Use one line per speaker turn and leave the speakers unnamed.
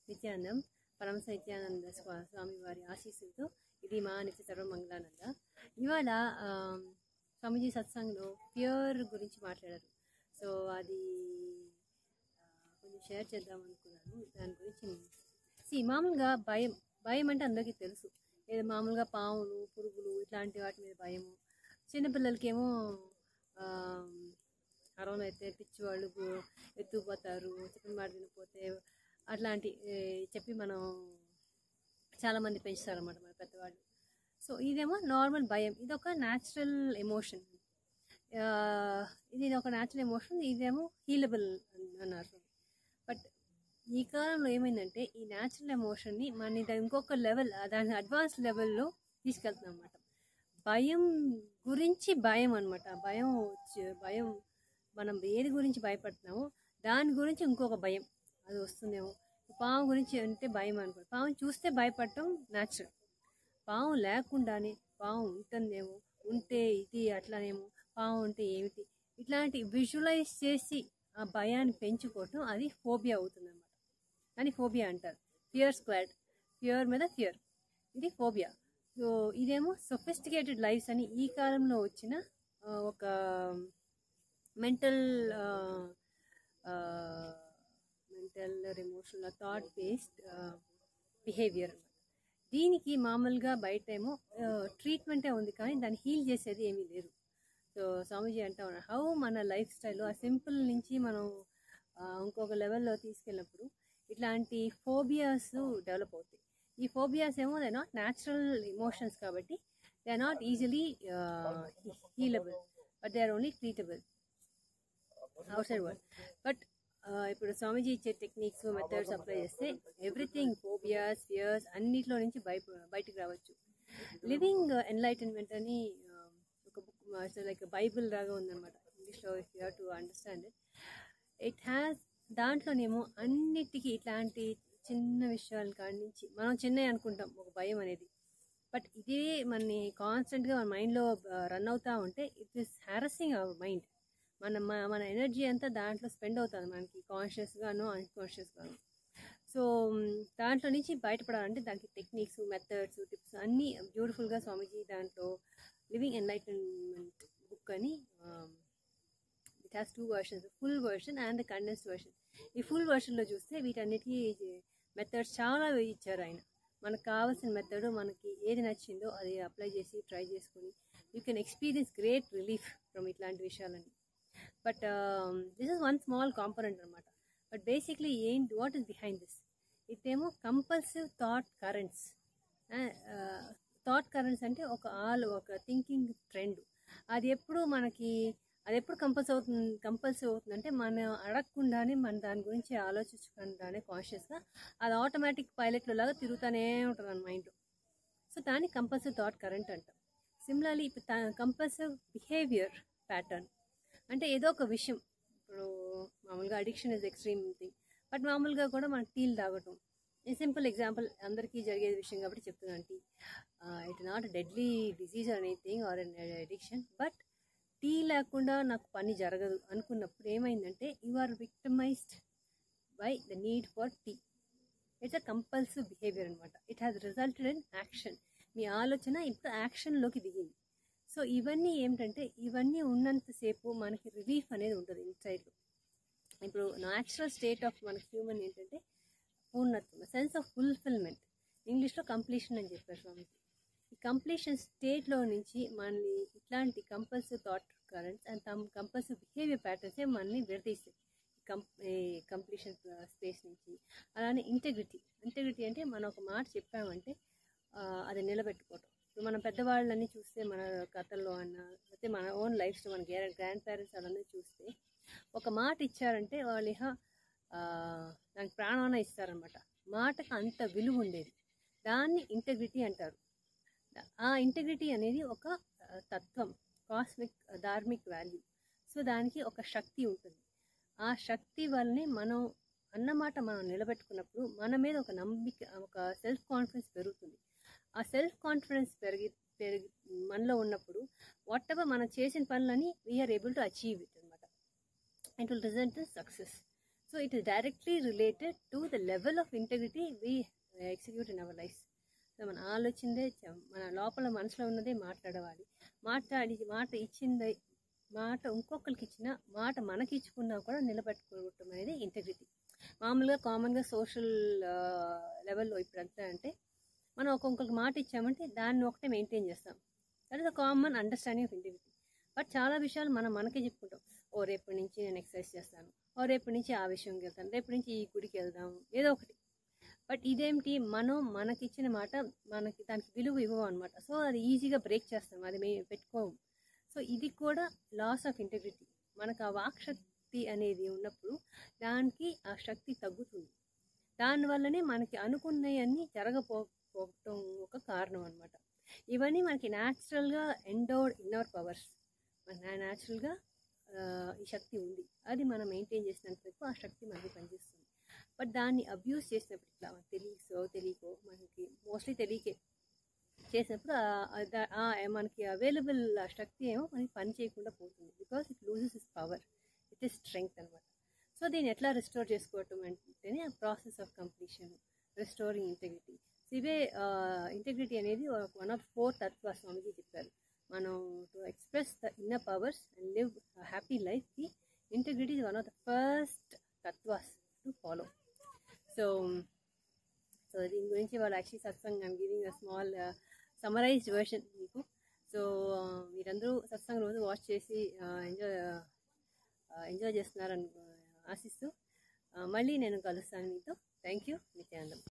నిత్యానందం పరమశ నిత్యానంద స్వా- స్వామి వారి ఆశీస్సులతో ఇది మా నిత్య సర్వమంగళానంద ఇవాళ ఆ, స్వామీజీ సత్సంగ్లో ప్యూర్ గురించి మాట్లాడారు సో అది ఆ, కొంచెం షేర్ చేద్దాం అనుకున్నాను దాని గురించి సి మామూలుగా భయం భయం అంటే అందరికీ తెలుసు ఏదో మామూలుగా పాములు పురుగులు ఇట్లాంటి వాటి మీద భయము చిన్నపిల్లలకేమో కరోనా అయితే పిచ్చివాళ్ళు గు- ఎత్తుకుపోతారు చెప్పిన మాట వినకపోతే అట్లాంటి ఏ, చెప్పి మనం చాలామంది పెంచుతారన్నమాట మన పెద్దవాళ్ళు సో ఇదేమో నార్మల్ భయం ఇది ఒక న్యాచురల్ ఎమోషన్ ఇది ఒక న్యాచురల్ ఎమోషన్ ఇదేమో హీలబుల్ అన్నారు బట్ ఈ కాలంలో ఏమైందంటే ఈ న్యాచురల్ ఎమోషన్ని మన ఇది ఇంకొక లెవెల్ దాని అడ్వాన్స్ లెవెల్లో తీసుకెళ్తున్నాం అనమాట భయం గురించి భయం అనమాట భయం వచ్చి- భయం మనం ఏది గురించి భయపడుతున్నామో దాని గురించి ఇంకొక భయం అది వస్తుందేమో పాము గురించి అంటే భయం అనుకో పాము చూస్తే భయపడటం న్యాచురల్ పాము లేకుండానే పాము ఉంటుందేమో ఉంటే ఇది అట్లానేమో పాము ఉంటే ఏమిటి ఇట్లాంటి విజువలైజ్ చేసి ఆ భయాన్ని పెంచుకోవటం అది ఫోబియా అవుతుంది అనమాట అని ఫోబియా అంటారు ఫియర్ స్క్వాడ్ ఫియర్ మీద ఫియర్ ఇది ఫోబియా సో ఇదేమో సొఫిస్టికేటెడ్ లైఫ్స్ అని ఈ కాలంలో వచ్చిన ఆ, ఒక mental mental emotional thought based behaviour అన్నమాట దీనికి మామూలుగా బయట ఏమో ట్రీట్మెంటే ఉంది కానీ దాన్ని హీల్ చేసేది ఏమీ లేదు సో స్వామీజీ అంటా ఉన్నారు హౌ మన లైఫ్ స్టైల్ ఆ సింపుల్ నుంచి మనం ఆ, ఇంకొక లెవెల్లో తీసుకెళ్ళినప్పుడు ఇట్లాంటి ఫోబియాస్ డెవలప్ అవుతాయి ఈ ఫోబియాస్ ఏమో దే నాట్ న్యాచురల్ ఇమోషన్స్ కాబట్టి they are not easily healable but they are only treatable outside world but ఇప్పుడు స్వామీజీ ఇచ్చే టెక్నిక్స్ మెథడ్స్ అప్లై చేస్తే ఎవ్రీథింగ్ ఫోబియాస్ ఫియర్స్ అన్నిట్లో నుంచి బయ బయటకు రావచ్చు లివింగ్ ఎన్లైటన్మెంట్ అని uh, ఒక బుక్ లైక్ బైబిల్ లాగా ఉందన్నమాట ఇంగ్లీష్లో if you have to understand it it has దాంట్లోనేమో అన్నిటికీ ఇట్లాంటి చిన్న విషయాల కాడి నుంచి మనం చిన్నవి అనుకుంటాం ఒక భయం అనేది బట్ ఇదే మనని కాన్స్టెంట్గా మన మైండ్లో రన్ అవుతూ ఉంటే it is harassing our mind మన మ- మన ఎనర్జీ అంతా దాంట్లో స్పెండ్ అవుతుంది మనకి కాన్షియస్గాను అన్కాన్షియస్గాను సో మ్, దాంట్లో నుంచి బయటపడాలంటే దానికి టెక్నిక్స్ మెథడ్స్ టిప్స్ అన్నీ బ్యూటిఫుల్గా స్వామీజీ దాంట్లో లివింగ్ ఎన్లైటన్మెంట్ బుక్ అని it has two versions full version and condensed version ఈ ఫుల్ వర్షన్లో చూస్తే వీటన్నిటికీ మెథడ్స్ చాలా ఇచ్చారు ఆయన మనకు కావాల్సిన మెథడ్ మనకి ఏది నచ్చిందో అది అప్లై చేసి ట్రై చేసుకొని you can experience great relief from ఇట్లాంటి విషయాలని but this is one small component అనమాట బట్ బేసిక్లీ ఏంటి వాట్ ఇస్ బిహైండ్ దిస్ ఇదేమో compulsive thought currents thought currents అంటే ఒక ఆల్ ఒక థింకింగ్ ట్రెండ్ అది ఎప్పుడు మనకి అది ఎప్పుడు కంపల్స్ అవుతుంది కంపల్సివ్ అవుతుందంటే మనం అడగకుండానే మన దాని గురించి ఆలోచించకుండానే కాన్షియస్గా అది ఆటోమేటిక్ పైలట్లో లాగా తిరుగుతూనే ఉంటుంది మన మైండ్ సో దాన్ని కంపల్సివ్ థాట్ కరెంట్ అంటాం సిమిలర్లీ ఇప్పుడు కంపల్సివ్ బిహేవియర్ ప్యాటర్న్ అంటే ఏదో ఒక విషయం ఇప్పుడు మామూలుగా addiction is extreme thing but మామూలుగా కూడా మనం టీలు తాగటం ఈ సింపుల్ ఎగ్జాంపుల్ అందరికీ జరిగే విషయం కాబట్టి చెప్తున్నాను tea it not deadly disease or anything or addiction but tea లేకుండా నాకు పని జరగదు అనుకున్నప్పుడు ఏమైందంటే you are victimized by the need for tea it's a compulsive behaviour అనమాట it has resulted in action మీ ఆలోచన ఇప్పుడు యాక్షన్లోకి దిగింది సో ఇవన్నీ ఏమిటంటే ఇవన్నీ ఉన్నంతసేపు మనకి రిలీఫ్ అనేది ఉంటుంది ఇన్సైడ్లో ఇప్పుడు న్యాచురల్ స్టేట్ ఆఫ్ మనకి హ్యూమన్ ఏంటంటే పూర్ణత్వం సెన్స్ ఆఫ్ ఫుల్ఫిల్మెంట్ ఇంగ్లీష్లో కంప్లీషన్ అని చెప్పారు స్వామిజీ ఈ కంప్లీషన్ స్టేట్లో నుంచి మనని ఇట్లాంటి compulsive thought currents and compulsive behaviour ప్యాటర్న్సే మనల్ని విడదీస్తాయి కం కంప్లీషన్ స్పేస్ నుంచి అలానే ఇంటెగ్రిటీ ఇంటెగ్రిటీ అంటే మనం ఒక మాట చెప్పామంటే ఆ, అది నిలబెట్టుకోవటం ఇప్పుడు మన పెద్దవాళ్ళని చూస్తే మన కథల్లో అన్న లేకపోతే మన ఓన్ లైఫ్స్లో మన గ్రాండ్ పేరెంట్స్ అలానే చూస్తే ఒక మాట ఇచ్చారంటే వాళ్ళు ఇహ ఆ, దానికి ప్రాణాన ఇస్తారనమాట మాటకు అంత విలువ ఉండేది దాన్ని ఇంటెగ్రిటీ అంటారు ఆ ఇంటెగ్రిటీ అనేది ఒక ఆ, తత్వం కాస్మిక్ ధార్మిక్ వాల్యూ సో దానికి ఒక శక్తి ఉంటుంది ఆ శక్తి వల్లనే మనం అన్నమాట మనం నిలబెట్టుకున్నప్పుడు మన మీద ఒక నమ్మిక ఒక సెల్ఫ్ కాన్ఫిడెన్స్ పెరుగుతుంది ఆ సెల్ఫ్ కాన్ఫిడెన్స్ పెరిగి పెరిగి మనలో ఉన్నప్పుడు వాట్ ఎవర్ మనం చేసిన పనులని we are able to achieve it అనమాట it will result in success so it is directly related to the level of integrity we execute in our life so మన ఆలోచిందే చ- మన లోపల మనసులో ఉన్నదే మాట్లాడవాలి మాట్లాడి మాట ఇచ్చింది మాట ఇంకొకరికి ఇచ్చిన మాట మనకి ఇచ్చుకున్నా కూడా నిలబెట్టుకోవటం అనేది ఇంటెగ్రిటీ మామూలుగా కామన్గా సోషల్ లెవెల్లో ఇప్పుడు అంతా అంటే మనం ఒక్కొక్కరికి మాట ఇచ్చామంటే దాన్ని ఒకటే మెయింటైన్ చేస్తాం that is the common understanding of integrity but చాలా విషయాలు మనం మనకే చెప్పుకుంటాం ఓ రేపటి నుంచి నేను ఎక్సర్సైజ్ చేస్తాను ఓ రేపటి నుంచి ఆ విషయంకి వెళ్తాను రేపటి నుంచి ఈ గుడికి వెళ్దాం ఏదో ఒకటి బట్ ఇదేమిటి మనం మనకిచ్చిన మాట మనకి దానికి విలువ ఇవ్వం అనమాట సో అది ఈజీగా బ్రేక్ చేస్తాం అది మేము పెట్టుకోము సో ఇది కూడా లాస్ ఆఫ్ ఇంటెగ్రిటీ మనకు ఆ వాక్ శక్తి అనేది ఉన్నప్పుడు దానికి ఆ శక్తి తగ్గుతుంది దానివల్లనే మనకి అనుకున్నవన్నీ జరగపోవటం ఒక కారణం అనమాట ఇవన్నీ మనకి న్యాచురల్గా ఎండోర్డ్ ఇన్నర్ పవర్స్ మన న్యాచురల్గా ఈ శక్తి ఉంది అది మనం మెయింటైన్ చేసినంత వరకు ఆ శక్తి మనకి పనిచేస్తుంది బట్ దాన్ని అబ్యూస్ చేసినప్పుడు ఇట్లా మనకి తెలియకో తెలియకో మనకి మోస్ట్లీ తెలియకే చేసినప్పుడు ఆ- ఆ దా- ఆ మనకి అవైలబుల్ శక్తి ఏమో మనకి పని చేయకుండా పోతుంది because it loses is power it is strength అనమాట సో దీన్ని ఎట్లా రిస్టోర్ చేసుకోవటం అంటేనే ఆ process of completion restoring integrity so ఇవే ఇంటెగ్రిటీ అనేది వన్ ఆఫ్ ఫోర్ తత్వ స్వామిజీ చెప్పారు మనం to express the inner powers and live happy లైఫ్కి integrity is one of the first తత్వాస్ టు ఫాలో సో సో దీని గురించి వాళ్ళు actually satsang I'm giving a small summarized version మీకు సో మీరందరూ సత్సంగ్ రోజు వాచ్ చేసి ఎంజాయ్ ఎంజాయ్ చేస్తున్నారని ఆశిస్తూ ఆ, మళ్ళీ నేను కలుస్తాను మీతో థ్యాంక్ యూ నిత్యానందం